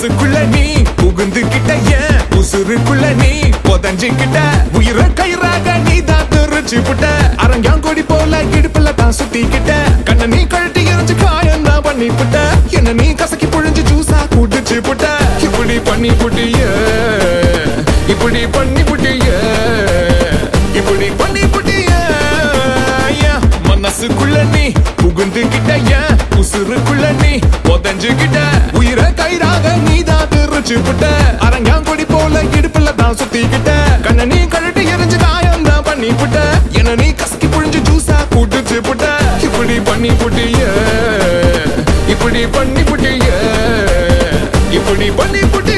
மனசுக்குள்ள நீ புகுந்துகிட்ட ஏன் உசுருக்குள்ள நீ புதஞ்சுக்கிட்ட உயிர கயிறாக நீ தான் தெரிச்சு புட்ட அரங்காங்கொடி போல இடுப்புல தான் சுத்திக்கிட்ட கண்ண நீ கழட்டி எரிஞ்சு காயம் தான் பண்ணி புட்ட என்ன நீ கசக்கி புழிஞ்சு ஜூஸா குடிச்சு புட்ட இப்படி பண்ணி புட்டிய இப்படி பண்ணி புட்டிய இப்படி பண்ணி புட்டிய ஏன் மனசுக்குள்ள நீ புகுந்துகிட்ட ஏன் உசுருக்குள்ள நீ புதஞ்சுகிட்ட உயிர கயிறாக நீ தான் தெரிச்சு புட்ட அரங்காங்கொடி போல இடுப்புல தான் சுத்திக்கிட்ட கண்ண நீ கழட்டி எரிஞ்சு காயம் தான் பண்ணி புட்ட என்ன நீ கசக்கி புழிஞ்சு ஜூஸா குடிச்சு புட்ட இப்படி பண்ணி புட்டிய இப்படி பண்ணி புட்டிய இப்படி பண்ணி புட்டிய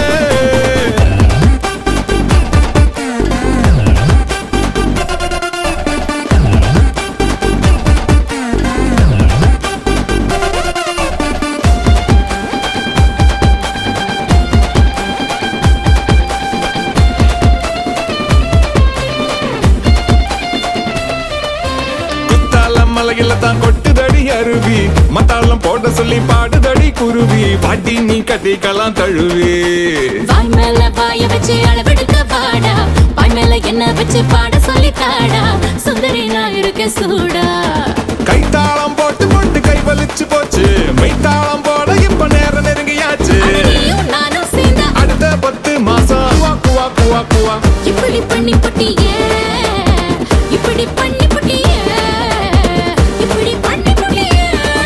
குத்தாலம் மலையில தான் கொட்டுதடி அருவி மத்தாளம் போட சொல்லி பாடுதடி குருவி பாட்டி நீ கட்டிக்கலாம் தழுவி வாய் மேல வாய வச்சு அளவெடுக்க பாடா வாய் மேல என்ன வச்சு பாட சொல்லி தாடா சுந்தரி நான் இருக்க சூடா கைத்தாளம் போட்டு போட்டு கை வலிச்சு போச்சு மெய்த்தாளம் போட இப்ப நேரம் நெருங்கியாச்சு நீயும் நானும் சேர்ந்தா அடுத்த பத்து மாசம் குவா குவா குவா குவா இப்படி பண்ணி புட்டியே இப்படி பண்ணி புட்டியே இப்படி பண்ணி புட்டியே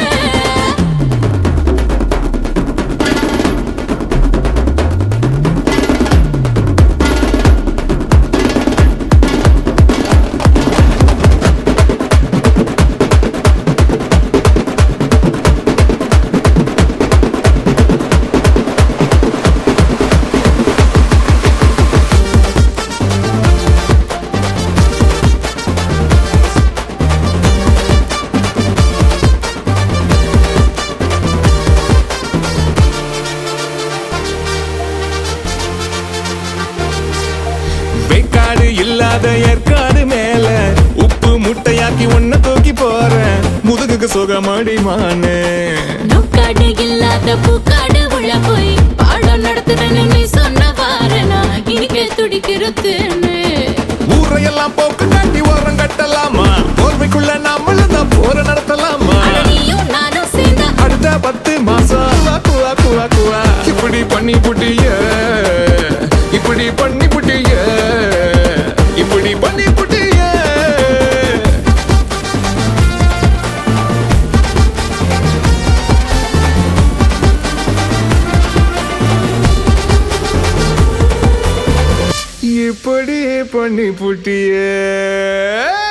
வெக்காடு இல்லாத ஏற்காடு மேல உப்பு முட்டையாக்கி ஒன்ன தூக்கி போறேன் முதுகுக்கு சுகமடி மானே நோக்காடு இல்லாத பூக்காடு உள்ள போய் பாடம் நடத்துறேன்னு நீ சொன்ன வாரனா இனிக்க துடிக்கிறதுன்னு ஊரையெல்லாம் போக்கு காட்டி ஓரம் கட்டலாமா போர்வைக்குள்ள நாமளும் தான் போற நடத்தலாமா அட நீயும் நானும் சேர்ந்தா அடுத்த பத்து மாசம் குவா, குவா குவா குவா இப்படி பண்ணி புட்டிய இப்படி பண்ணி புட்டிய இப்படி பண்ணி புட்டிய இப்படி பண்ணி புட்டிய